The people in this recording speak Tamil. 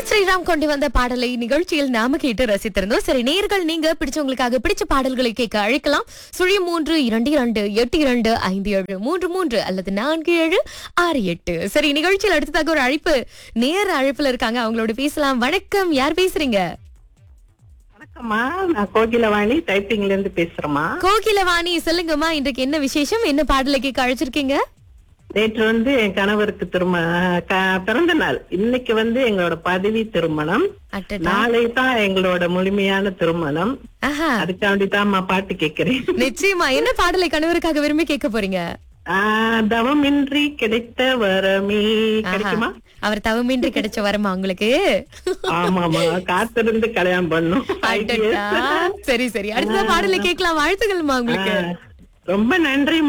ஸ்ரீராம் கொண்டு வந்த பாடலை நிகழ்ச்சியில் நாம கேட்டு ரசித்திருந்தோம் சரி நேர்கள் நீங்க பிடிச்சவங்களுக்காக பிடிச்ச பாடல்களை கேட்க அழைக்கலாம் சுழி மூன்று இரண்டு இரண்டு எட்டு இரண்டு ஐந்து ஏழு மூன்று மூன்று அல்லது நான்கு ஏழு ஆறு எட்டு சரி நிகழ்ச்சியில் அடுத்ததாக ஒரு அழைப்பு நேர அழைப்புல இருக்காங்க அவங்களோட பேசலாம் வணக்கம் யார் பேசுறீங்க வணக்கம்மா நான் கோகிலவாணி டைப்பிங்ல இருந்து பேசுறேம்மா கோகிலவாணி சொல்லுங்கம்மா இன்றைக்கு என்ன விசேஷம் என்ன பாடலை கேட்க அழைச்சிருக்கீங்க நேற்று வந்து என் கணவருக்கு திரும க- பிறந்த நாள் இன்னைக்கு வந்து எங்களோட பதவி திருமணம் அட்டடா நாளை தான் எங்களோட முழுமையான திருமணம் ஆஹா அதுக்காண்டி தான் பாட்டு கேட்கிறேன் நிச்சயமா என்ன பாடலை கணவருக்காக விரும்பி கேட்க போறீங்க ஆஹ், தவமின்றி கிடைத்த வரமே கிடைக்குமா அவர் தவமின்றி கிடைச்ச வரமா உங்களுக்கு ஆமாமா காத்திருந்து கல்யாணம் பண்ணும் அடடா. சரி சரி அடுத்த பாடலை கேட்கலாம் வாழ்த்துக்கள்மா உங்களுக்கு ஆஹ், ரொம்ப நன்றி